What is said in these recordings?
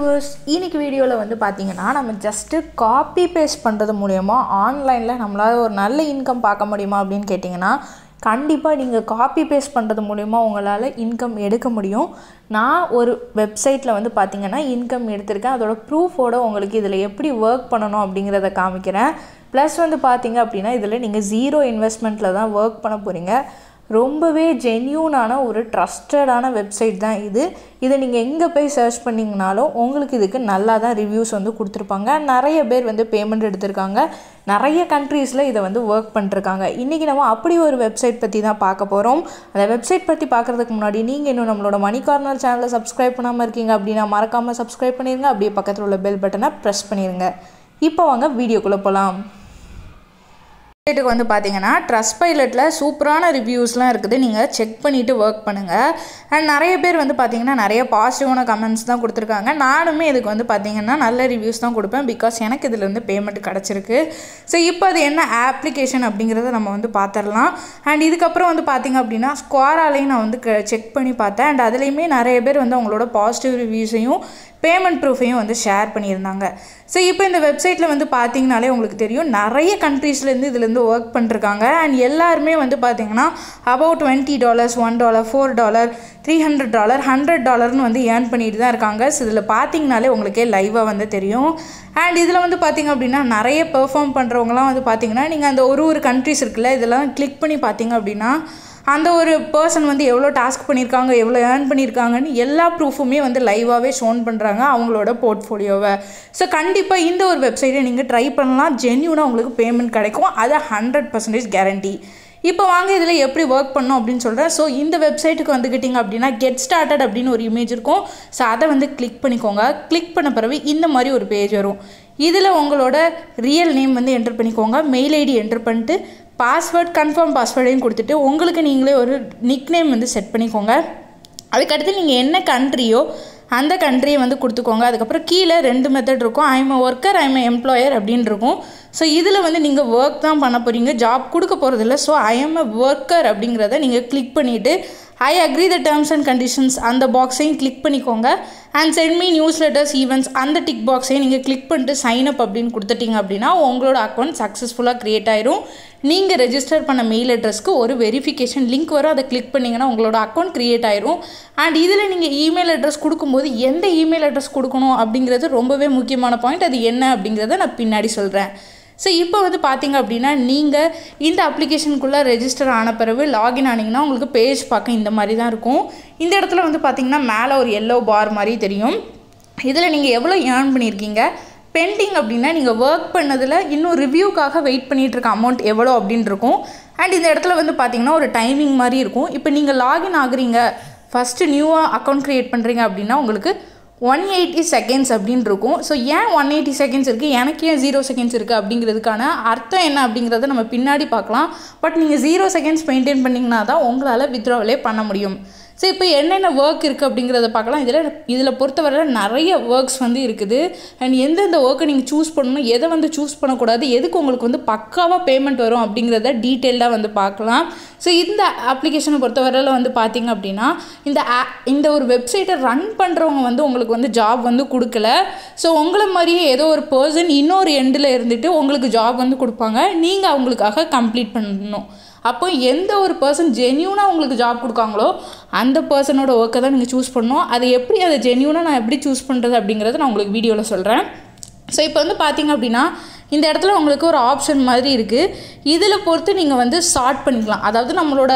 viewers இன்னைக்கு வீடியோவில் வந்து பார்த்தீங்கன்னா நம்ம ஜஸ்ட்டு காப்பி பேஸ்ட் பண்ணுறது மூலயமா ஆன்லைனில் நம்மளால் ஒரு நல்ல இன்கம் பார்க்க முடியுமா அப்படின்னு கேட்டிங்கன்னா கண்டிப்பாக நீங்கள் காப்பி பேஸ்ட் பண்ணுறது மூலயமா உங்களால் இன்கம் எடுக்க முடியும் நான் ஒரு வெப்சைட்டில் வந்து பார்த்தீங்கன்னா இன்கம் எடுத்திருக்கேன் அதோட ப்ரூஃபோட உங்களுக்கு இதில் எப்படி ஒர்க் பண்ணணும் அப்படிங்கிறத காமிக்கிறேன் ப்ளஸ் வந்து பார்த்தீங்க அப்படின்னா இதில் நீங்கள் ஜீரோ இன்வெஸ்ட்மெண்ட்டில் தான் ஒர்க் பண்ண போகிறீங்க ரொம்பவே ஜென்யூனான ஒரு ட்ரஸ்டடான வெப்சைட் தான் இது இதை நீங்கள் எங்கே போய் சர்ச் பண்ணிங்கனாலும் உங்களுக்கு இதுக்கு நல்லா தான் ரிவ்யூஸ் வந்து கொடுத்துருப்பாங்க நிறைய பேர் வந்து பேமெண்ட் எடுத்திருக்காங்க நிறைய கண்ட்ரீஸில் இதை வந்து ஒர்க் பண்ணிருக்காங்க இன்றைக்கி நம்ம அப்படி ஒரு வெப்சைட் பற்றி தான் பார்க்க போகிறோம் அந்த வெப்சைட் பற்றி பார்க்குறதுக்கு முன்னாடி நீங்கள் இன்னும் நம்மளோட மணி கார்னர் சேனலை சப்ஸ்கிரைப் பண்ணாமல் இருக்கீங்க அப்படின்னா மறக்காமல் சப்ஸ்கிரைப் பண்ணிடுங்க அப்படியே பக்கத்தில் உள்ள பெல் பட்டனை ப்ரெஸ் பண்ணிடுங்க இப்போ வாங்க வீடியோக்குள்ளே போகலாம் வெப்சைட்டுக்கு வந்து பார்த்தீங்கன்னா ட்ரஸ்ட் பைலட்டில் சூப்பரான ரிவ்யூஸ்லாம் இருக்குது நீங்கள் செக் பண்ணிவிட்டு ஒர்க் பண்ணுங்கள் அண்ட் நிறைய பேர் வந்து பார்த்தீங்கன்னா நிறைய பாசிட்டிவான கமெண்ட்ஸ் தான் கொடுத்துருக்காங்க நானுமே இதுக்கு வந்து பார்த்தீங்கன்னா நல்ல ரிவ்யூஸ் தான் கொடுப்பேன் பிகாஸ் எனக்கு இதில் வந்து பேமெண்ட் கிடச்சிருக்கு ஸோ இப்போ அது என்ன ஆப்ளிகேஷன் அப்படிங்கிறத நம்ம வந்து பார்த்துடலாம் அண்ட் இதுக்கப்புறம் வந்து பார்த்தீங்க அப்படின்னா ஸ்குவாராலையும் நான் வந்து செக் பண்ணி பார்த்தேன் அண்ட் அதுலேயுமே நிறைய பேர் வந்து அவங்களோட பாசிட்டிவ் ரிவ்யூஸையும் பேமெண்ட் ப்ரூஃபையும் வந்து ஷேர் பண்ணியிருந்தாங்க ஸோ இப்போ இந்த வெப்சைட்டில் வந்து பார்த்தீங்கனாலே உங்களுக்கு தெரியும் நிறைய கண்ட்ரீஸ்லேருந்து இதுலேருந்து ஒர்க் பண்ணிருக்காங்க அண்ட் எல்லாருமே வந்து பார்த்தீங்கன்னா about twenty dollars one dollar four dollar three hundred dollar hundred டாலர்னு வந்து ஏர்ன் பண்ணிட்டு தான் இருக்காங்க ஸோ இதில் பார்த்தீங்கனாலே உங்களுக்கே லைவாக வந்து தெரியும் அண்ட் இதில் வந்து பார்த்திங்க அப்படின்னா நிறைய பெர்ஃபார்ம் பண்ணுறவங்களாம் வந்து பார்த்தீங்கன்னா நீங்கள் அந்த ஒரு ஒரு கண்ட்ரிஸ் இருக்குல்ல இதெல்லாம் கிளிக் பண்ணி பார்த்தீங்க அப்படின்னா அந்த ஒரு பர்சன் வந்து எவ்வளோ டாஸ்க் பண்ணியிருக்காங்க எவ்வளோ ஏர்ன் பண்ணியிருக்காங்கன்னு எல்லா ப்ரூஃபுமே வந்து லைவாகவே ஷோன் பண்ணுறாங்க அவங்களோட போர்ட்ஃபோலியோவை ஸோ கண்டிப்பாக இந்த ஒரு வெப்சைட்டை நீங்கள் ட்ரை பண்ணலாம் ஜென்யூனாக உங்களுக்கு பேமெண்ட் கிடைக்கும் அது ஹண்ட்ரட் பர்சன்டேஜ் கேரண்டி இப்போ வாங்க இதில் எப்படி ஒர்க் பண்ணோம் அப்படின்னு சொல்கிறேன் ஸோ இந்த வெப்சைட்டுக்கு வந்துக்கிட்டிங்க அப்படின்னா கெட் ஸ்டார்டட் அப்படின்னு ஒரு இமேஜ் இருக்கும் ஸோ அதை வந்து கிளிக் பண்ணிக்கோங்க கிளிக் பண்ண பிறகு இந்த மாதிரி ஒரு பேஜ் வரும் இதில் உங்களோட ரியல் நேம் வந்து என்டர் பண்ணிக்கோங்க மெயில் ஐடி என்டர் பண்ணிட்டு பாஸ்வேர்ட் கன்ஃபார்ம் பாஸ்வேர்டையும் கொடுத்துட்டு உங்களுக்கு நீங்களே ஒரு நிக் நேம் வந்து செட் பண்ணிக்கோங்க அதுக்கடுத்து நீங்கள் என்ன கண்ட்ரியோ அந்த கண்ட்ரியை வந்து கொடுத்துக்கோங்க அதுக்கப்புறம் கீழே ரெண்டு மெத்தட் இருக்கும் I'm a worker I'm a employer அப்படின்னு இருக்கும் ஸோ இதில் வந்து நீங்கள் ஒர்க் தான் பண்ண போகிறீங்க ஜாப் கொடுக்க போகிறதில்ல so I am a worker அப்படிங்கிறத நீங்கள் கிளிக் பண்ணிவிட்டு I agree the terms and conditions அந்த பாக்ஸையும் கிளிக் பண்ணிக்கோங்க and send me newsletters events அந்த டிக் பாக்ஸையும் நீங்கள் கிளிக் பண்ணிட்டு சைன் அப் அப்படின்னு கொடுத்துட்டீங்க அப்படின்னா உங்களோட அக்கௌண்ட் சக்ஸஸ்ஃபுல்லாக க்ரியேட் ஆயிரும் நீங்கள் ரெஜிஸ்டர் பண்ண மெயில் அட்ரஸ்க்கு ஒரு வெரிஃபிகேஷன் லிங்க் வரும் அதை கிளிக் பண்ணிங்கன்னா உங்களோட அக்கௌண்ட் க்ரியேட் ஆயிரும் அண்ட் இதில் நீங்கள் இமெயில் அட்ரஸ் கொடுக்கும்போது எந்த இமெயில் அட்ரஸ் கொடுக்கணும் அப்படிங்கிறது ரொம்பவே முக்கியமான பாயிண்ட் அது என்ன அப்படிங்கிறத நான் பின்னாடி சொல்கிறேன் ஸோ இப்போ வந்து பார்த்தீங்க அப்படின்னா நீங்கள் இந்த அப்ளிகேஷனுக்குள்ளே ரெஜிஸ்டர் ஆன பிறகு லாகின் ஆனீங்கன்னா உங்களுக்கு பேஜ் பார்க்க இந்த மாதிரி தான் இருக்கும் இந்த இடத்துல வந்து பார்த்தீங்கன்னா மேலே ஒரு எல்லோ பார் மாதிரி தெரியும் இதில் நீங்கள் எவ்வளோ ஏர்ன் பண்ணியிருக்கீங்க பெண்டிங் அப்படின்னா நீங்கள் ஒர்க் பண்ணதில் இன்னும் ரிவ்யூக்காக வெயிட் பண்ணிகிட்டு இருக்க அமௌண்ட் எவ்வளோ அப்படின்னு இருக்கும் அண்ட் இந்த இடத்துல வந்து பார்த்தீங்கன்னா ஒரு டைமிங் மாதிரி இருக்கும் இப்போ நீங்கள் லாகின் ஆகுறீங்க ஃபஸ்ட்டு நியூவாக அக்கௌண்ட் க்ரியேட் பண்ணுறீங்க அப்படின்னா உங்களுக்கு ஒன் எயிட்டி செகண்ட்ஸ் அப்படின்னு இருக்கும் ஸோ ஏன் ஒன் எயிட்டி செகண்ட்ஸ் இருக்குது எனக்கு ஏன் ஜீரோ செகண்ட்ஸ் இருக்குது அப்படிங்கிறதுக்கான அர்த்தம் என்ன அப்படிங்கிறத நம்ம பின்னாடி பார்க்கலாம் பட் நீங்கள் ஜீரோ செகண்ட்ஸ் மெயின்டைன் பண்ணிங்கன்னா தான் உங்களால் வித்ட்ராவலே பண்ண முடியும் ஸோ இப்போ என்னென்ன ஒர்க் இருக்குது அப்படிங்கிறத பார்க்கலாம் இதில் இதில் பொறுத்தவரையில் நிறைய ஒர்க்ஸ் வந்து இருக்குது அண்ட் எந்தெந்த ஒர்க்கை நீங்கள் சூஸ் பண்ணணும் எதை வந்து சூஸ் பண்ணக்கூடாது எதுக்கு உங்களுக்கு வந்து பக்காவாக பேமெண்ட் வரும் அப்படிங்கிறத டீட்டெயில்டாக வந்து பார்க்கலாம் ஸோ இந்த அப்ளிகேஷனை பொறுத்தவரையில் வந்து பார்த்திங்க அப்படின்னா இந்த ஆ இந்த ஒரு வெப்சைட்டை ரன் பண்ணுறவங்க வந்து உங்களுக்கு வந்து ஜாப் வந்து கொடுக்கல ஸோ உங்களை மாதிரியே ஏதோ ஒரு பர்சன் இன்னொரு எண்டில் இருந்துட்டு உங்களுக்கு ஜாப் வந்து கொடுப்பாங்க நீங்கள் அவங்களுக்காக கம்ப்ளீட் பண்ணணும் அப்போ எந்த ஒரு பர்சன் ஜென்யூனாக உங்களுக்கு ஜாப் கொடுக்காங்களோ அந்த பர்சனோட ஒர்க்கை தான் நீங்கள் சூஸ் பண்ணணும் அது எப்படி அதை ஜென்யூனாக நான் எப்படி சூஸ் பண்ணுறது அப்படிங்கிறத நான் உங்களுக்கு வீடியோவில் சொல்கிறேன் ஸோ இப்போ வந்து பார்த்தீங்க அப்படின்னா இந்த இடத்துல உங்களுக்கு ஒரு ஆப்ஷன் மாதிரி இருக்குது இதில் பொறுத்து நீங்கள் வந்து சார்ட் பண்ணிக்கலாம் அதாவது நம்மளோட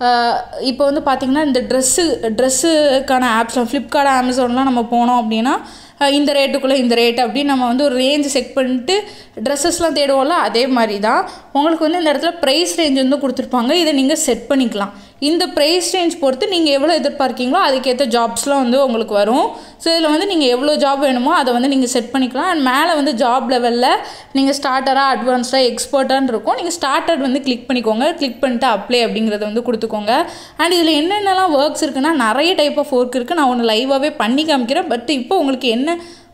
இப்போ வந்து பார்த்திங்கன்னா இந்த ட்ரெஸ்ஸு ட்ரெஸ்ஸுக்கான ஆப்ஸ் ஃப்ளிப்கார்ட் அமேசான்லாம் நம்ம போனோம் அப்படின்னா இந்த ரேட்டுக்குள்ளே இந்த ரேட் அப்படின்னு நம்ம வந்து ஒரு ரேஞ்ச் செக் பண்ணிட்டு ட்ரெஸ்ஸஸ்லாம் தேடுவோம்ல அதே மாதிரி தான் உங்களுக்கு வந்து இந்த இடத்துல ப்ரைஸ் ரேஞ்ச் வந்து கொடுத்துருப்பாங்க இதை நீங்கள் செட் பண்ணிக்கலாம் இந்த ப்ரைஸ் ரேஞ்ச் பொறுத்து நீங்கள் எவ்வளோ எதிர்பார்க்கீங்களோ அதுக்கேற்ற ஜாப்ஸ்லாம் வந்து உங்களுக்கு வரும் ஸோ இதில் வந்து நீங்கள் எவ்வளோ ஜாப் வேணுமோ அதை வந்து நீங்கள் செட் பண்ணிக்கலாம் அண்ட் மேலே வந்து ஜாப் லெவலில் நீங்கள் ஸ்டார்டராக அட்வான்ஸ்டாக எக்ஸ்பர்ட்டான்னு இருக்கும் நீங்கள் ஸ்டார்டட் வந்து கிளிக் பண்ணிக்கோங்க கிளிக் பண்ணிட்டு அப்ளை அப்படிங்கிறத வந்து கொடுத்துக்கோங்க அண்ட் இதில் என்னென்னலாம் ஒர்க்ஸ் இருக்குன்னா நிறைய டைப் ஆஃப் ஒர்க் இருக்குது நான் ஒன்று லைவாகவே பண்ணி காமிக்கிறேன் பட் இப்போ உங்களுக்கு என்ன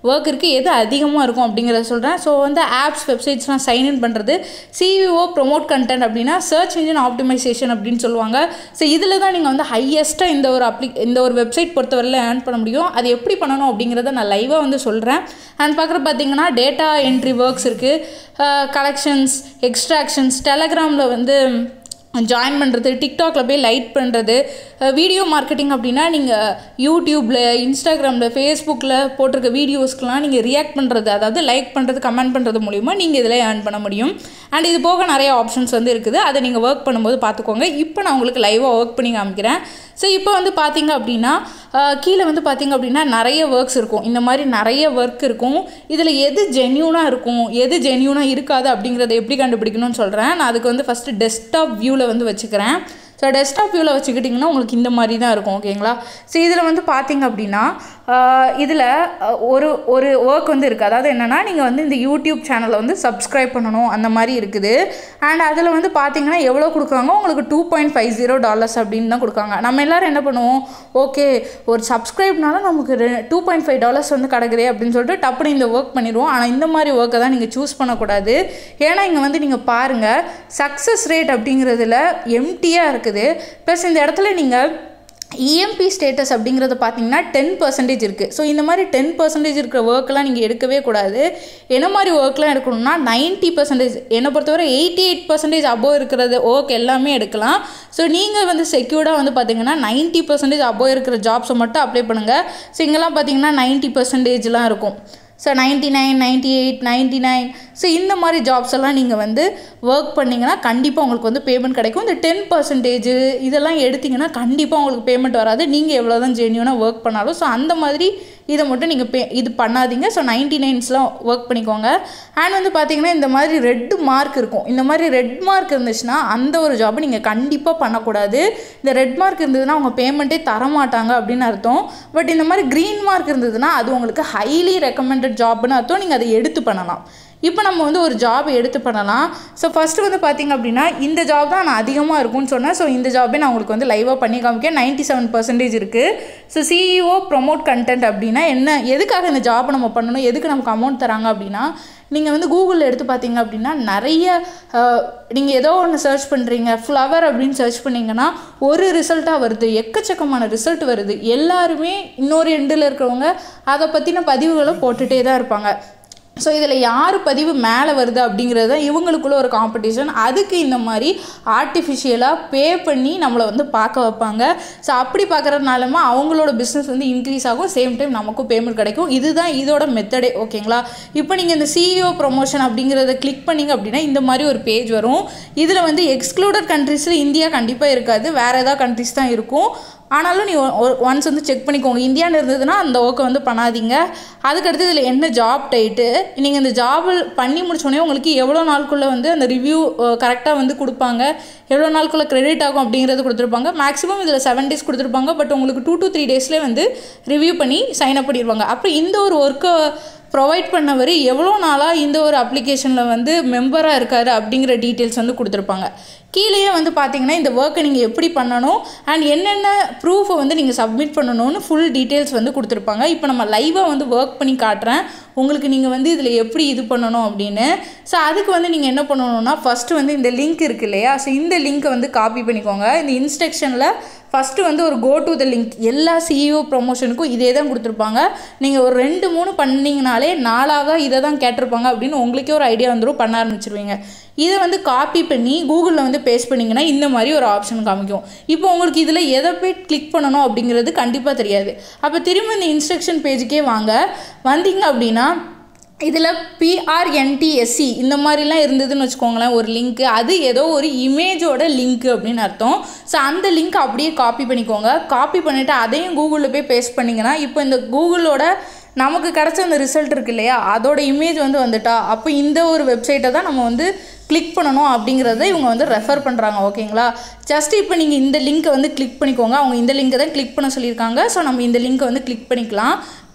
ஒர்க் இருக்குது எது அதிகமாக இருக்கும் அப்படிங்கிறத சொல்கிறேன் ஸோ வந்து ஆப்ஸ் வெப்சைட்ஸ்லாம் சைன்இன் பண்ணுறது சிவிஓ ப்ரொமோட் கண்டென்ட் அப்படின்னா சர்ச் இன்ஜின் ஆப்டிமைசேஷன் அப்படின்னு சொல்லுவாங்க ஸோ இதில் தான் நீங்கள் வந்து ஹையஸ்ட்டாக இந்த ஒரு அப்ளி இந்த ஒரு வெப்சைட் பொறுத்தவரையில் ஏர்ன் பண்ண முடியும் அது எப்படி பண்ணணும் அப்படிங்கிறத நான் லைவாக வந்து சொல்கிறேன் அண்ட் பார்க்குற பார்த்தீங்கன்னா டேட்டா என்ட்ரி ஒர்க்ஸ் இருக்குது கலெக்ஷன்ஸ் எக்ஸ்ட்ராக்ஷன்ஸ் டெலகிராமில் வந்து ஜாயின் பண்ணுறது டிக்டாக்ல போய் லைட் பண்ணுறது வீடியோ மார்க்கெட்டிங் அப்படின்னா நீங்கள் யூடியூப்பில் இன்ஸ்டாகிராமில் ஃபேஸ்புக்கில் போட்டிருக்க வீடியோஸ்க்கெலாம் நீங்கள் ரியாக்ட் பண்ணுறது அதாவது லைக் பண்ணுறது கமெண்ட் பண்ணுறது மூலிமா நீங்கள் இதில் ஏர்ன் பண்ண முடியும் அண்ட் இது போக நிறைய ஆப்ஷன்ஸ் வந்து இருக்குது அதை நீங்கள் ஒர்க் பண்ணும்போது பார்த்துக்கோங்க இப்போ நான் உங்களுக்கு லைவாக ஒர்க் பண்ணி காமிக்கிறேன் ஸோ இப்போ வந்து பார்த்தீங்க அப்படின்னா கீழே வந்து பார்த்தீங்க அப்படின்னா நிறைய ஒர்க்ஸ் இருக்கும் இந்த மாதிரி நிறைய ஒர்க் இருக்கும் இதில் எது ஜென்யூனாக இருக்கும் எது ஜென்யூனாக இருக்காது அப்படிங்கிறத எப்படி கண்டுபிடிக்கணும்னு சொல்கிறேன் நான் அதுக்கு வந்து ஃபஸ்ட்டு டெஸ்க்டாப் வியூவில் வந்து வச்சுக்கிறேன் ஸோ டெஸ்க்டாப் வியூவில் வச்சுக்கிட்டிங்கன்னா உங்களுக்கு இந்த மாதிரி தான் இருக்கும் ஓகேங்களா ஸோ இதில் வந்து பார்த்தீங்க அப்படின்னா இதில் ஒரு ஒரு ஒர்க் வந்து இருக்குது அதாவது என்னென்னா நீங்கள் வந்து இந்த யூடியூப் சேனலை வந்து சப்ஸ்கிரைப் பண்ணணும் அந்த மாதிரி இருக்குது அண்ட் அதில் வந்து பார்த்தீங்கன்னா எவ்வளோ கொடுக்குறாங்க உங்களுக்கு two point five zero dollars அப்படின்னு தான் கொடுக்காங்க நம்ம எல்லோரும் என்ன பண்ணுவோம் ஓகே ஒரு சப்ஸ்கிரைப்னால நமக்கு டூ பாயிண்ட் ஃபைவ் டாலர்ஸ் வந்து கிடக்குதே அப்படின்னு சொல்லிட்டு டப்புனு இந்த ஒர்க் பண்ணிடுவோம் ஆனால் இந்த மாதிரி ஒர்க்கை தான் நீங்கள் சூஸ் பண்ணக்கூடாது ஏன்னா இங்கே வந்து நீங்கள் பாருங்கள் சக்ஸஸ் ரேட் அப்படிங்கிறதுல எம்டியாக இருக்குது ப்ளஸ் இந்த இடத்துல நீங்கள் இஎம்பி ஸ்டேட்டஸ் அப்படிங்கிறத பார்த்தீங்கன்னா டென் பர்சன்டேஜ் இருக்குது ஸோ இந்த மாதிரி டென் பர்சன்டேஜ் இருக்கிற ஒர்க்கெலாம் நீங்கள் எடுக்கவே கூடாது என்ன மாதிரி ஒர்க்லாம் எடுக்கணும்னா நைன்ட்டி பர்சன்டேஜ் என்னை பொறுத்தவரை எயிட்டி எயிட் பர்சன்டேஜ் அபோவ் இருக்கிறது ஒர்க் எல்லாமே எடுக்கலாம் ஸோ நீங்கள் வந்து செக்யூர்டாக வந்து பார்த்தீங்கன்னா நைன்ட்டி பர்சன்டேஜ் அபோவ் இருக்கிற ஜாப்ஸை மட்டும் அப்ளை பண்ணுங்கள் ஸோ இங்கெல்லாம் பார்த்தீங்கன்னா நைன்ட்டி பர்சன்டேஜ்லாம் இருக்கும் so ninety nine ninety eight ninety nine so இந்த மாதிரி ஜாப்ஸ் எல்லாம் நீங்கள் வந்து ஒர்க் பண்ணிங்கன்னா கண்டிப்பாக உங்களுக்கு வந்து பேமெண்ட் கிடைக்கும் இந்த டென் பர்சன்டேஜ் இதெல்லாம் எடுத்திங்கன்னா கண்டிப்பாக உங்களுக்கு பேமெண்ட் வராது நீங்கள் எவ்வளோ தான் ஜென்யூனாக ஒர்க் பண்ணாலும் ஸோ அந்த மாதிரி இதை மட்டும் நீங்கள் பே இது பண்ணாதீங்க ஸோ நைன்ட்டி நைன்ஸ்லாம் ஒர்க் பண்ணிக்கோங்க அண்ட் வந்து பார்த்தீங்கன்னா இந்த மாதிரி ரெட் மார்க் இருக்கும் இந்த மாதிரி ரெட் மார்க் இருந்துச்சுன்னா அந்த ஒரு ஜாபை நீங்கள் கண்டிப்பாக பண்ணக்கூடாது இந்த ரெட் மார்க் இருந்ததுன்னா அவங்க பேமெண்ட்டே தரமாட்டாங்க அப்படின்னு அர்த்தம் பட் இந்த மாதிரி க்ரீன் மார்க் இருந்ததுன்னா அது உங்களுக்கு ஹைலி ரெக்கமெண்டட் ஜாப்னு அர்த்தம் நீங்கள் அதை எடுத்து பண்ணலாம் இப்போ நம்ம வந்து ஒரு ஜாப் எடுத்து பண்ணலாம் ஸோ ஃபஸ்ட்டு வந்து பார்த்திங்க அப்படின்னா இந்த ஜாப் தான் நான் அதிகமாக இருக்கும்னு சொன்னேன் ஸோ இந்த ஜாபே நான் உங்களுக்கு வந்து லைவாக பண்ணி காமிக்கேன் நைன்ட்டி செவன் பர்சன்டேஜ் இருக்குது ஸோ சிஇஓ ப்ரொமோட் கண்டென்ட் அப்படின்னா என்ன எதுக்காக இந்த ஜாப் நம்ம பண்ணணும் எதுக்கு நமக்கு அமௌண்ட் தராங்க அப்படின்னா நீங்கள் வந்து கூகுளில் எடுத்து பார்த்தீங்க அப்படின்னா நிறைய நீங்கள் ஏதோ ஒன்று சர்ச் பண்ணுறீங்க ஃப்ளவர் அப்படின்னு சர்ச் பண்ணிங்கன்னா ஒரு ரிசல்ட்டாக வருது எக்கச்சக்கமான ரிசல்ட் வருது எல்லாருமே இன்னொரு எண்டில் இருக்கிறவங்க அதை பற்றின பதிவுகளை போட்டுகிட்டே தான் இருப்பாங்க ஸோ இதில் யார் பதிவு மேலே வருது அப்படிங்கிறது தான் இவங்களுக்குள்ள ஒரு காம்படிஷன் அதுக்கு இந்த மாதிரி ஆர்டிஃபிஷியலாக பே பண்ணி நம்மளை வந்து பார்க்க வைப்பாங்க ஸோ அப்படி பார்க்குறதுனாலுமே அவங்களோட பிஸ்னஸ் வந்து இன்க்ரீஸ் ஆகும் சேம் டைம் நமக்கும் பேமெண்ட் கிடைக்கும் இதுதான் இதோட மெத்தடே ஓகேங்களா இப்போ நீங்கள் இந்த சிஇஓ ப்ரொமோஷன் அப்படிங்கிறத கிளிக் பண்ணிங்க அப்படின்னா இந்த மாதிரி ஒரு பேஜ் வரும் இதில் வந்து எக்ஸ்க்ளூடட் கண்ட்ரீஸில் இந்தியா கண்டிப்பாக இருக்காது வேறு ஏதாவது கண்ட்ரிஸ் தான் இருக்கும் ஆனாலும் நீ ஒன்ஸ் வந்து செக் பண்ணிக்கோங்க இந்தியான்னு இருந்ததுன்னா அந்த ஒர்க்கை வந்து பண்ணாதீங்க அதுக்கடுத்து இதில் என்ன ஜாப் டைட்டு நீங்கள் இந்த ஜாப் பண்ணி முடிச்சோடனே உங்களுக்கு எவ்வளோ நாளுக்குள்ளே வந்து அந்த ரிவ்யூ கரெக்டாக வந்து கொடுப்பாங்க எவ்வளோ நாளுக்குள்ளே கிரெடிட் ஆகும் அப்படிங்கிறது கொடுத்துருப்பாங்க மேக்ஸிமம் இதில் செவன் டேஸ் கொடுத்துருப்பாங்க பட் உங்களுக்கு டூ டு த்ரீ டேஸ்லேயே வந்து ரிவ்யூ பண்ணி சைன் அப் பண்ணிடுவாங்க அப்புறம் இந்த ஒரு ஒர்க்கை ப்ரொவைட் பண்ணவர் எவ்வளோ நாளாக இந்த ஒரு அப்ளிகேஷனில் வந்து மெம்பராக இருக்கார் அப்படிங்கிற டீட்டெயில்ஸ் வந்து கொடுத்துருப்பாங்க கீழேயே வந்து பார்த்தீங்கன்னா இந்த ஒர்க்கை நீங்கள் எப்படி பண்ணணும் அண்ட் என்னென்ன ப்ரூஃபை வந்து நீங்கள் சப்மிட் பண்ணணும்னு ஃபுல் டீட்டெயில்ஸ் வந்து கொடுத்துருப்பாங்க இப்போ நம்ம லைவாக வந்து ஒர்க் பண்ணி காட்டுறேன் உங்களுக்கு நீங்கள் வந்து இதில் எப்படி இது பண்ணணும் அப்படின்னு ஸோ அதுக்கு வந்து நீங்கள் என்ன பண்ணணும்னா ஃபஸ்ட்டு வந்து இந்த லிங்க் இருக்கு இல்லையா ஸோ இந்த லிங்க்கை வந்து காப்பி பண்ணிக்கோங்க இந்த இன்ஸ்ட்ரக்ஷனில் ஃபஸ்ட்டு வந்து ஒரு கோ டு த லிங்க் எல்லா சிஇஓ ப்ரொமோஷனுக்கும் இதே தான் கொடுத்துருப்பாங்க நீங்கள் ஒரு ரெண்டு மூணு பண்ணிங்கனாலே நாலாக இதை தான் கேட்டிருப்பாங்க அப்படின்னு உங்களுக்கே ஒரு ஐடியா வந்துடும் பண்ண ஆரம்பிச்சிருவீங்க இதை வந்து காப்பி பண்ணி கூகுளில் வந்து பேஸ்ட் பண்ணிங்கன்னா இந்த மாதிரி ஒரு ஆப்ஷன் காமிக்கும் இப்போ உங்களுக்கு இதில் எதை போய் கிளிக் பண்ணணும் அப்படிங்கிறது கண்டிப்பாக தெரியாது அப்போ திரும்ப இந்த இன்ஸ்ட்ரக்ஷன் பேஜுக்கே வாங்க வந்தீங்க அப்படின்னா இதில் பிஆர்என்டிஎஸ்சி இந்த மாதிரிலாம் இருந்ததுன்னு வச்சுக்கோங்களேன் ஒரு லிங்க்கு அது ஏதோ ஒரு இமேஜோட லிங்க்கு அப்படின்னு அர்த்தம் ஸோ அந்த லிங்க் அப்படியே காப்பி பண்ணிக்கோங்க காப்பி பண்ணிவிட்டு அதையும் கூகுளில் போய் பேஸ்ட் பண்ணிங்கன்னா இப்போ இந்த கூகுளோட நமக்கு கிடச்ச அந்த ரிசல்ட் இருக்கு இல்லையா அதோட இமேஜ் வந்து வந்துட்டா அப்போ இந்த ஒரு வெப்சைட்டை தான் நம்ம வந்து கிளிக் பண்ணணும் அப்படிங்கிறத இவங்க வந்து ரெஃபர் பண்ணுறாங்க ஓகேங்களா ஜஸ்ட் இப்போ நீங்கள் இந்த லிங்க்கை வந்து கிளிக் பண்ணிக்கோங்க அவங்க இந்த லிங்க்கை தான் கிளிக் பண்ண சொல்லியிருக்காங்க ஸோ நம்ம இந்த லிங்க்கை வந்து கிளிக் பண்ணிக்கலாம்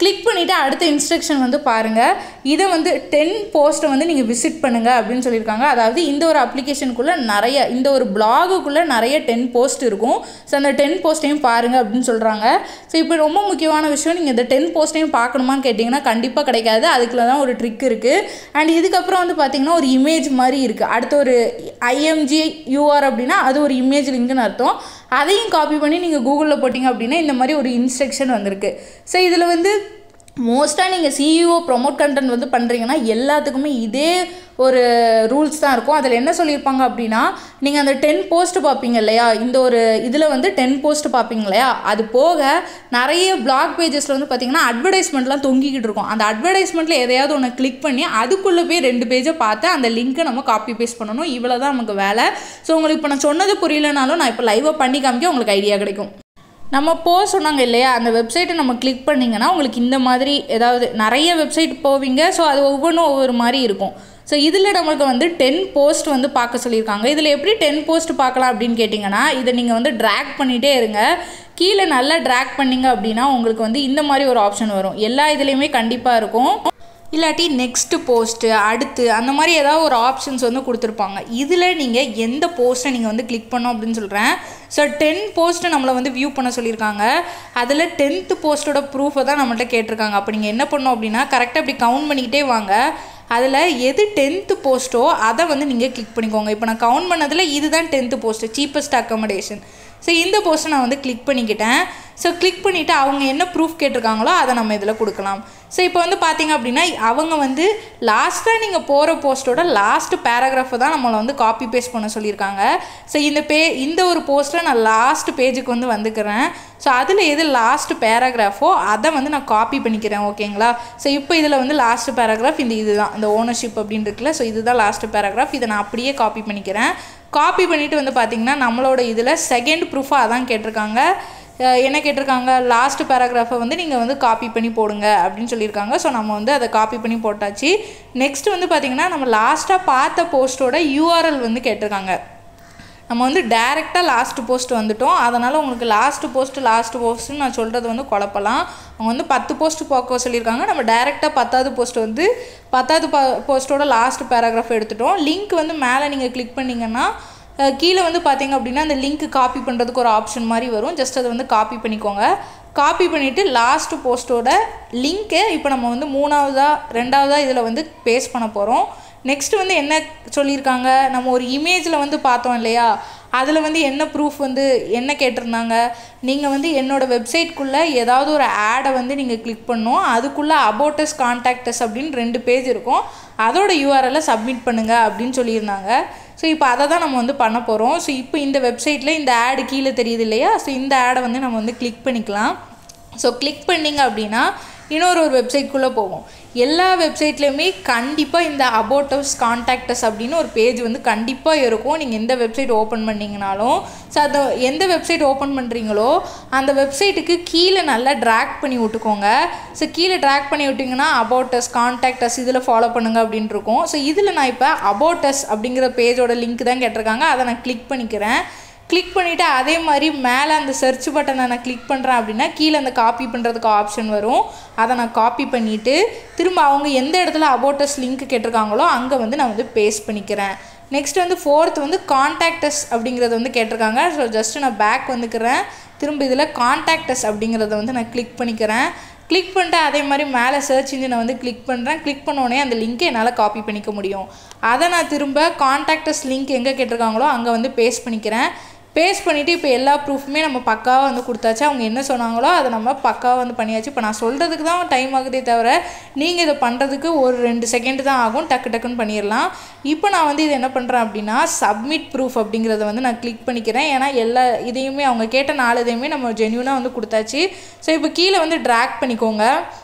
கிளிக் பண்ணிவிட்டு அடுத்த இன்ஸ்ட்ரக்ஷன் வந்து பாருங்கள் இதை வந்து டென் போஸ்ட்டை வந்து நீங்கள் விசிட் பண்ணுங்கள் அப்படின்னு சொல்லியிருக்காங்க அதாவது இந்த ஒரு அப்ளிகேஷனுக்குள்ளே நிறைய இந்த ஒரு பிளாகுக்குள்ளே நிறைய டென் போஸ்ட் இருக்கும் ஸோ அந்த டென் போஸ்ட்டையும் பாருங்கள் அப்படின்னு சொல்கிறாங்க ஸோ இப்போ ரொம்ப முக்கியமான விஷயம் நீங்கள் இந்த டென் போஸ்ட்டையும் பார்க்கணுமான்னு கேட்டிங்கன்னா கண்டிப்பாக கிடைக்காது அதுக்குள்ள தான் ஒரு ட்ரிக் இருக்குது அண்ட் இதுக்கப்புறம் வந்து பார்த்திங்கன்னா ஒரு இமேஜ் மாதிரி இருக்குது அடுத்த ஒரு ஐஎம்ஜி யூஆர் அப்படின்னா அது ஒரு இமேஜ் லிங்க்னு அர்த்தம் அதையும் காப்பி பண்ணி நீங்கள் கூகுளில் போட்டிங்க அப்படின்னா இந்த மாதிரி ஒரு இன்ஸ்ட்ரக்ஷன் வந்திருக்கு ஸோ இதில் வந்து மோஸ்ட்டாக நீங்கள் சிஇஓ ப்ரொமோட் கண்டென்ட் வந்து பண்ணுறீங்கன்னா எல்லாத்துக்குமே இதே ஒரு ரூல்ஸ் தான் இருக்கும் அதில் என்ன சொல்லியிருப்பாங்க அப்படின்னா நீங்கள் அந்த டென் போஸ்ட் பார்ப்பீங்க இல்லையா இந்த ஒரு இதில் வந்து டென் போஸ்ட் பார்ப்பீங்க இல்லையா அது போக நிறைய பிளாக் பேஜஸில் வந்து பார்த்தீங்கன்னா அட்வர்டைஸ்மெண்ட்லாம் தொங்கிக்கிட்டு இருக்கும் அந்த அட்வர்டைஸ்மெண்ட்டில் எதையாவது ஒன்று கிளிக் பண்ணி அதுக்குள்ளே போய் ரெண்டு பேஜை பார்த்து அந்த லிங்க்கை நம்ம காப்பி பேஸ்ட் பண்ணணும் இவ்வளோ தான் நமக்கு வேலை ஸோ உங்களுக்கு இப்போ நான் சொன்னது புரியலனாலும் நான் இப்போ லைவாக பண்ணி காமிக்க உங்களுக்கு ஐடியா கிடைக்கும் நம்ம போக சொன்னாங்க இல்லையா அந்த வெப்சைட்டை நம்ம கிளிக் பண்ணிங்கன்னா உங்களுக்கு இந்த மாதிரி ஏதாவது நிறைய வெப்சைட் போவீங்க ஸோ அது ஒவ்வொன்றும் ஒவ்வொரு மாதிரி இருக்கும் ஸோ இதில் நம்மளுக்கு வந்து டென் போஸ்ட் வந்து பார்க்க சொல்லியிருக்காங்க இதில் எப்படி டென் போஸ்ட் பார்க்கலாம் அப்படின்னு கேட்டிங்கன்னா இதை நீங்கள் வந்து ட்ராக் பண்ணிகிட்டே இருங்க கீழே நல்லா ட்ராக் பண்ணிங்க அப்படின்னா உங்களுக்கு வந்து இந்த மாதிரி ஒரு ஆப்ஷன் வரும் எல்லா இதுலேயுமே கண்டிப்பாக இருக்கும் இல்லாட்டி நெக்ஸ்ட்டு போஸ்ட்டு அடுத்து அந்த மாதிரி ஏதாவது ஒரு ஆப்ஷன்ஸ் வந்து கொடுத்துருப்பாங்க இதில் நீங்கள் எந்த போஸ்ட்டை நீங்கள் வந்து கிளிக் பண்ணோம் அப்படின்னு சொல்கிறேன் ஸோ டென் போஸ்ட்டை நம்மளை வந்து வியூ பண்ண சொல்லியிருக்காங்க அதில் டென்த்து போஸ்ட்டோட ப்ரூஃபை தான் நம்மள்ட்ட கேட்டிருக்காங்க அப்போ நீங்கள் என்ன பண்ணோம் அப்படின்னா கரெக்டாக இப்படி கவுண்ட் பண்ணிக்கிட்டே வாங்க அதில் எது டென்த்து போஸ்ட்டோ அதை வந்து நீங்கள் கிளிக் பண்ணிக்கோங்க இப்போ நான் கவுண்ட் பண்ணதில் இதுதான் tenth post cheapest accommodation so இந்த போஸ்ட்டை நான் வந்து கிளிக் பண்ணிக்கிட்டேன் ஸோ கிளிக் பண்ணிவிட்டு அவங்க என்ன ப்ரூஃப் கேட்டிருக்காங்களோ அதை நம்ம இதில் கொடுக்கலாம் ஸோ இப்போ வந்து பார்த்தீங்க அப்படின்னா அவங்க வந்து லாஸ்ட்டாக நீங்கள் போகிற போஸ்ட்டோட லாஸ்ட் பேராகிராஃபை தான் நம்மளை வந்து காப்பி பேஸ்ட் பண்ண சொல்லியிருக்காங்க ஸோ இந்த பே இந்த ஒரு போஸ்ட்டில் நான் லாஸ்ட் பேஜுக்கு வந்து வந்துக்கிறேன் ஸோ அதில் எது லாஸ்ட் பேராகிராஃபோ அதை வந்து நான் காப்பி பண்ணிக்கிறேன் ஓகேங்களா ஸோ இப்போ இதில் வந்து லாஸ்ட் பேராகிராஃப் இந்த இதுதான் இந்த ஓனர்ஷிப் அப்படின்னு இருக்குல்ல ஸோ இதுதான் லாஸ்ட் பேராகிராஃப் இதை நான் அப்படியே காப்பி பண்ணிக்கிறேன் காப்பி பண்ணிவிட்டு வந்து பார்த்திங்கன்னா நம்மளோட இதில் செகண்ட் ப்ரூஃபாக அதான் கேட்டிருக்காங்க அஹ் என்ன கேட்டிருக்காங்க லாஸ்ட் பேராகிராஃபை வந்து நீங்கள் வந்து காப்பி பண்ணி போடுங்க அப்படின்னு சொல்லியிருக்காங்க ஸோ நம்ம வந்து அதை காப்பி பண்ணி போட்டாச்சு நெக்ஸ்ட் வந்து பார்த்திங்கன்னா நம்ம லாஸ்ட்டாக பார்த்த போஸ்ட்டோட யூஆர்எல் வந்து கேட்டிருக்காங்க நம்ம வந்து டேரெக்டாக லாஸ்ட் போஸ்ட் வந்துட்டோம் அதனால் உங்களுக்கு லாஸ்ட் போஸ்ட் லாஸ்ட் போஸ்ட்டுன்னு நான் சொல்கிறது வந்து குழப்பலாம் அவங்க வந்து பத்து போஸ்ட் பார்க்க சொல்லியிருக்காங்க நம்ம டேரெக்டாக பத்தாவது போஸ்ட் வந்து பத்தாவது ப போஸ்ட்டோட லாஸ்ட் பேராகிராஃப் எடுத்துட்டோம் லிங்க் வந்து மேலே நீங்கள் கிளிக் பண்ணிங்கன்னா அஹ் கீழே வந்து பார்த்தீங்க அப்படின்னா அந்த லிங்க் காப்பி பண்ணுறதுக்கு ஒரு ஆப்ஷன் மாதிரி வரும் ஜஸ்ட் அதை வந்து காப்பி பண்ணிக்கோங்க காப்பி பண்ணிவிட்டு லாஸ்ட் போஸ்ட்டோட லிங்க்கை இப்போ நம்ம வந்து மூணாவதாக ரெண்டாவதாக இதில் வந்து பேஸ்ட் பண்ண போகிறோம் நெக்ஸ்ட் வந்து என்ன சொல்லியிருக்காங்க நம்ம ஒரு இமேஜில் வந்து பார்த்தோம் இல்லையா அதில் வந்து என்ன ப்ரூஃப் வந்து என்ன கேட்டிருந்தாங்க நீங்கள் வந்து என்னோடய வெப்சைட்குள்ளே ஏதாவது ஒரு ஆடை வந்து நீங்கள் கிளிக் பண்ணணும் அதுக்குள்ளே அபோட்டஸ் கான்டாக்டஸ் அப்படின்னு ரெண்டு பேஜ் இருக்கும் அதோட யூஆர்எல்லை சப்மிட் பண்ணுங்கள் அப்படின்னு சொல்லியிருந்தாங்க ஸோ இப்போ அதை தான் நம்ம வந்து பண்ண போகிறோம் ஸோ இப்போ இந்த வெப்சைட்டில் இந்த ஆடு கீழே தெரியுது இல்லையா ஸோ இந்த ஆடை வந்து நம்ம வந்து கிளிக் பண்ணிக்கலாம் ஸோ கிளிக் பண்ணிங்க அப்படின்னா இன்னொரு ஒரு வெப்சைட்குள்ளே போவோம் எல்லா வெப்சைட்லேயுமே கண்டிப்பாக இந்த அபோட்டஸ் கான்டாக்டஸ் அப்படின்னு ஒரு பேஜ் வந்து கண்டிப்பாக இருக்கும் நீங்கள் எந்த வெப்சைட் ஓப்பன் பண்ணிங்கனாலும் ஸோ அதை எந்த வெப்சைட் ஓப்பன் பண்ணுறீங்களோ அந்த வெப்சைட்டுக்கு கீழே நல்லா ட்ராக் பண்ணி விட்டுக்கோங்க ஸோ கீழே ட்ராக் பண்ணி விட்டிங்கன்னா அபோட்டஸ் கான்டாக்டஸ் இதில் ஃபாலோ பண்ணுங்க அப்படின்னு இருக்கும் ஸோ இதில் நான் இப்போ அபோட்டஸ் அப்படிங்கிற பேஜோட லிங்க் தான் கேட்டிருக்காங்க அதை நான் கிளிக் பண்ணிக்கிறேன் கிளிக் பண்ணிவிட்டு அதே மாதிரி மேலே அந்த சர்ச் பட்டனை நான் கிளிக் பண்ணுறேன் அப்படின்னா கீழே அந்த காப்பி பண்ணுறதுக்கு ஆப்ஷன் வரும் அதை நான் காப்பி பண்ணிவிட்டு திரும்ப அவங்க எந்த இடத்துல அபோட்டஸ் லிங்க் கேட்டிருக்காங்களோ அங்கே வந்து நான் வந்து பேஸ்ட் பண்ணிக்கிறேன் நெக்ஸ்ட் வந்து ஃபோர்த் வந்து கான்டாக்டஸ் அப்படிங்கிறது வந்து கேட்டிருக்காங்க ஸோ ஜஸ்ட்டு நான் பேக் வந்துக்கிறேன் திரும்ப இதில் கான்டாக்டஸ் அப்படிங்கிறத வந்து நான் கிளிக் பண்ணிக்கிறேன் கிளிக் பண்ணிட்டு அதே மாதிரி மேலே சர்ச் இன்ஜினை வந்து கிளிக் பண்ணுறேன் கிளிக் பண்ணோடனே அந்த லிங்க்கை என்னால் காப்பி பண்ணிக்க முடியும் அதை நான் திரும்ப கான்டாக்டஸ் லிங்க் எங்கே கேட்டிருக்காங்களோ அங்கே வந்து பேஸ்ட் பண்ணிக்கிறேன் பேஸ்ட் பண்ணிவிட்டு இப்போ எல்லா ப்ரூஃபுமே நம்ம பக்காவாக வந்து கொடுத்தாச்சு அவங்க என்ன சொன்னாங்களோ அதை நம்ம பக்காவாக வந்து பண்ணியாச்சு இப்போ நான் சொல்கிறதுக்கு தான் டைம் ஆகுதே தவிர நீங்கள் இதை பண்ணுறதுக்கு ஒரு ரெண்டு செகண்ட் தான் ஆகும் டக்கு டக்குன்னு பண்ணிடலாம் இப்போ நான் வந்து இது என்ன பண்ணுறேன் அப்படின்னா சப்மிட் ப்ரூஃப் அப்படிங்கிறத வந்து நான் கிளிக் பண்ணிக்கிறேன் ஏன்னா எல்லா இதையுமே அவங்க கேட்ட நாலு இதையுமே நம்ம ஜென்யூனாக வந்து கொடுத்தாச்சு ஸோ இப்போ கீழே வந்து ட்ராக் பண்ணிக்கோங்க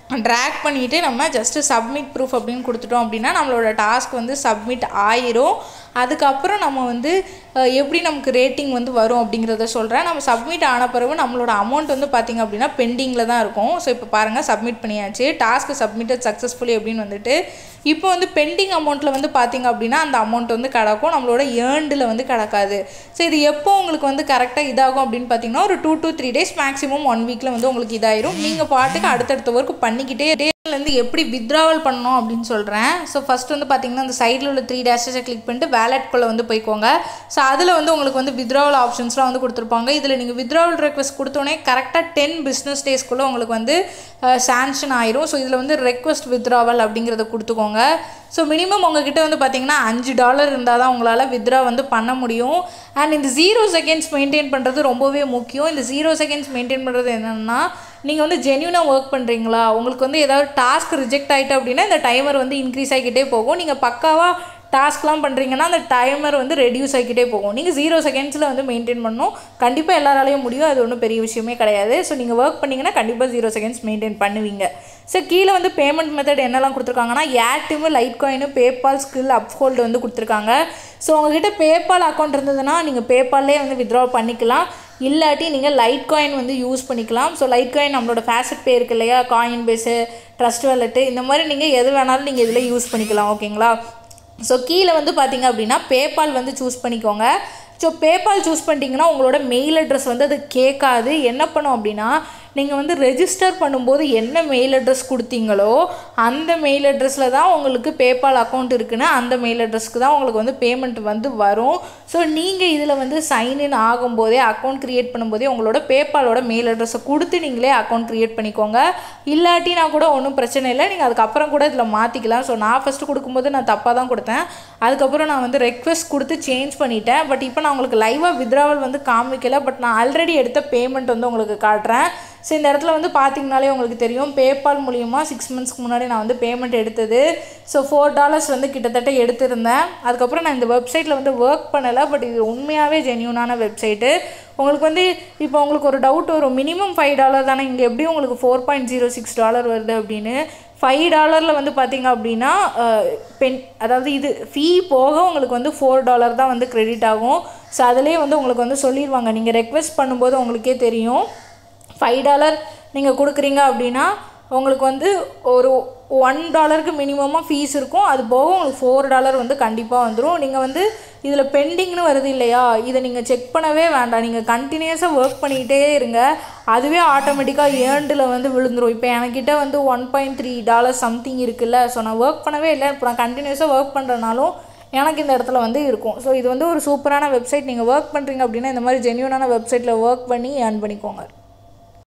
ட்ராக் பண்ணிவிட்டு நம்ம ஜஸ்ட்டு சப்மிட் ப்ரூஃப் அப்படின்னு கொடுத்துட்டோம் அப்படின்னா நம்மளோட டாஸ்க் வந்து சப்மிட் ஆயிரும் அதுக்கப்புறம் நம்ம வந்து அஹ், எப்படி நமக்கு ரேட்டிங் வந்து வரும் அப்படிங்கிறத சொல்கிறேன் நம்ம சப்மிட் ஆன பிறகு நம்மளோட அமௌண்ட் வந்து பார்த்திங்க அப்படின்னா பெண்டிங்கில் தான் இருக்கும் ஸோ இப்போ பாருங்கள் சப்மிட் பண்ணியாச்சு டாஸ்க்கு சப்மிட்டட் சக்ஸஸ்ஃபுல்லி அப்படின்னு வந்துட்டு இப்போ வந்து பெண்டிங் அமௌண்ட்டில் வந்து பார்த்திங்க அப்படின்னா அந்த அமௌண்ட் வந்து கிடக்கும் நம்மளோட ஏர்ண்டில் வந்து கிடக்காது ஸோ இது எப்போ உங்களுக்கு வந்து கரெக்டாக இதாகும் அப்படின்னு பார்த்தீங்கன்னா ஒரு two to three days maximum one வீக்கில் வந்து உங்களுக்கு இதாயிரும் நீங்கள் பாட்டுக்கு அடுத்தடுத்த ஒர்க் பண்ணிக்கிட்டே டேலேருந்து எப்படி வித்ராவல் பண்ணணும் அப்படின்னு சொல்கிறேன் ஸோ ஃபஸ்ட் வந்து பார்த்தீங்கன்னா அந்த சைடில் உள்ள த்ரீ டேஷஸை கிளிக் பண்ணிட்டு வேலெட்குள்ளே வந்து போய்க்கோங்க ஸோ அதில் வந்து உங்களுக்கு வந்து வித்ராவல் ஆப்ஷன்ஸ்லாம் வந்து கொடுத்துருப்பாங்க இதில் நீங்கள் வித்ராவல் ரெக்வஸ்ட் கொடுத்தோன்னே கரெக்டாக டென் பிஸ்னஸ் டேஸ்க்குள்ளே உங்களுக்கு வந்து சாங்ஷன் ஆயிரும் ஸோ இதில் வந்து ரெக்வஸ்ட் வித்ராவல் அப்படிங்கிறத கொடுத்துக்கோங்க ஸோ மினிமம் உங்ககிட்ட வந்து பார்த்தீங்கன்னா அஞ்சு டாலர் இருந்தால் தான் உங்களால் வித்ரா வந்து பண்ண முடியும் அண்ட் இந்த ஜீரோ செகண்ட்ஸ் மெயின்டைன் பண்ணுறது ரொம்பவே முக்கியம் இந்த ஜீரோ செகண்ட்ஸ் மெயின்டைன் பண்ணுறது என்னென்னா நீங்கள் வந்து ஜென்யூனாக ஒர்க் பண்ணுறீங்களா உங்களுக்கு வந்து ஏதாவது டாஸ்க் ரிஜெக்ட் ஆகிட்டு அப்படின்னா இந்த டைமர் வந்து இன்க்ரீஸ் ஆகிக்கிட்டே போகும் நீங்கள் பக்காவாக டாஸ்க்லாம் பண்ணுறீங்கன்னா அந்த டைமர் வந்து ரெடியூஸ் ஆகிக்கிட்டே போகும் நீங்கள் ஜீரோ செகண்ட்ஸில் வந்து மெயின்டைன் பண்ணணும் கண்டிப்பாக எல்லாராலையும் முடியும் அது ஒன்றும் பெரிய விஷயமே கிடையாது ஸோ நீங்கள் ஒர்க் பண்ணிங்கன்னா கண்டிப்பாக ஜீரோ செகண்ட்ஸ் மெயின்டைன் பண்ணுவீங்க ஸோ கீழே வந்து பேமெண்ட் மெத்தட் என்னெல்லாம் கொடுத்துருக்காங்கன்னா ATM Litecoin PayPal Skrill Uphold வந்து கொடுத்துருக்காங்க ஸோ உங்ககிட்ட பேபால் அக்கௌண்ட் இருந்ததுன்னா நீங்கள் பேபால்லே வந்து வித்ட்ரா பண்ணிக்கலாம் இல்லாட்டி நீங்கள் லைட் காயின் வந்து யூஸ் பண்ணிக்கலாம் ஸோ லைட் காயின் நம்மளோட ஃபேசட் பே இருக்கு இல்லையா காயின் பேஸு ட்ரஸ்ட் வாலெட்டு இந்த மாதிரி நீங்கள் எது வேணாலும் நீங்கள் இதில் யூஸ் பண்ணிக்கலாம் ஓகேங்களா ஸோ கீழே வந்து பார்த்தீங்க அப்படின்னா பேபால் வந்து சூஸ் பண்ணிக்கோங்க ஸோ பேபால் சூஸ் பண்ணிட்டீங்கன்னா உங்களோட மெயில் அட்ரஸ் வந்து அது கேட்காது என்ன பண்ணும் அப்படின்னா நீங்கள் வந்து ரெஜிஸ்டர் பண்ணும்போது என்ன மெயில் அட்ரஸ் கொடுத்தீங்களோ அந்த மெயில் அட்ரஸில் தான் உங்களுக்கு பேபால் அக்கௌண்ட் இருக்குன்னு அந்த மெயில் அட்ரஸ்க்கு தான் உங்களுக்கு வந்து பேமெண்ட் வந்து வரும் ஸோ நீங்கள் இதில் வந்து சைன்இன் ஆகும்போதே அக்கௌண்ட் க்ரியேட் பண்ணும்போதே உங்களோட பேபாலோட மெயில் அட்ரஸை கொடுத்து நீங்களே அக்கௌண்ட் க்ரியேட் பண்ணிக்கோங்க இல்லாட்டினா கூட ஒன்றும் பிரச்சனை இல்லை நீங்கள் அதுக்கப்புறம் கூட இதில் மாற்றிக்கலாம் ஸோ நான் ஃபஸ்ட்டு கொடுக்கும்போது நான் தப்பாக தான் கொடுத்தேன் அதுக்கப்புறம் நான் வந்து ரெக்வெஸ்ட் கொடுத்து சேஞ்ச் பண்ணிட்டேன் பட் இப்போ நான் உங்களுக்கு லைவாக வித்ராவல் வந்து காமிக்கல பட் நான் ஆல்ரெடி எடுத்த பேமெண்ட் வந்து உங்களுக்கு காட்டுறேன் ஸோ இந்த இடத்துல வந்து பார்த்தீங்கனாலே உங்களுக்கு தெரியும் பேபால் மூலியமாக சிக்ஸ் மந்த்ஸ்க்கு முன்னாடி நான் வந்து பேமெண்ட் எடுத்தது ஸோ ஃபோர் டாலர்ஸ் வந்து கிட்டத்தட்ட எடுத்திருந்தேன் அதுக்கப்புறம் நான் இந்த வெப்சைட்டில் வந்து ஒர்க் பண்ணலை பட் இது உண்மையாகவே ஜென்யூனான வெப்சைட்டு உங்களுக்கு வந்து இப்போ உங்களுக்கு ஒரு டவுட் வரும் மினிமம் ஃபைவ் டாலர் தானே இங்கே எப்படி உங்களுக்கு four point zero six dollar வருது அப்படின்னு ஃபைவ் டாலரில் வந்து பார்த்தீங்க அப்படின்னா அஹ், பென் அதாவது இது ஃபீ போக உங்களுக்கு வந்து ஃபோர் டாலர் தான் வந்து கிரெடிட் ஆகும் ஸோ அதிலே வந்து உங்களுக்கு வந்து சொல்லிடுவாங்க நீங்கள் ரெக்வெஸ்ட் பண்ணும்போது உங்களுக்கே தெரியும் ஃபைவ் டாலர் நீங்கள் கொடுக்குறீங்க அப்படின்னா உங்களுக்கு வந்து ஒரு ஒன் டாலருக்கு மினிமமாக ஃபீஸ் இருக்கும் அது போக உங்களுக்கு ஃபோர் டாலர் வந்து கண்டிப்பாக வந்துடும் நீங்கள் வந்து இதில் பெண்டிங்னு வருது இல்லையா இதை நீங்கள் செக் பண்ணவே வேண்டாம் நீங்கள் கண்டினியூஸாக ஒர்க் பண்ணிக்கிட்டே இருங்க அதுவே ஆட்டோமேட்டிக்காக ஏர்ண்டில் வந்து விழுந்துரும் இப்போ என்கிட்ட வந்து one point three dollar something இருக்குல்ல ஸோ நான் ஒர்க் பண்ணவே இல்லை இப்போ நான் கண்டினியூஸாக ஒர்க் பண்ணுறனாலும் எனக்கு இந்த இடத்துல வந்து இருக்கும் ஸோ இது வந்து ஒரு சூப்பரான வெப்சைட் நீங்கள் ஒர்க் பண்ணுறீங்க அப்படின்னா இந்த மாதிரி ஜென்யூனான வெப்சைட்டில் ஒர்க் பண்ணி ஏர்ன் பண்ணிக்கோங்க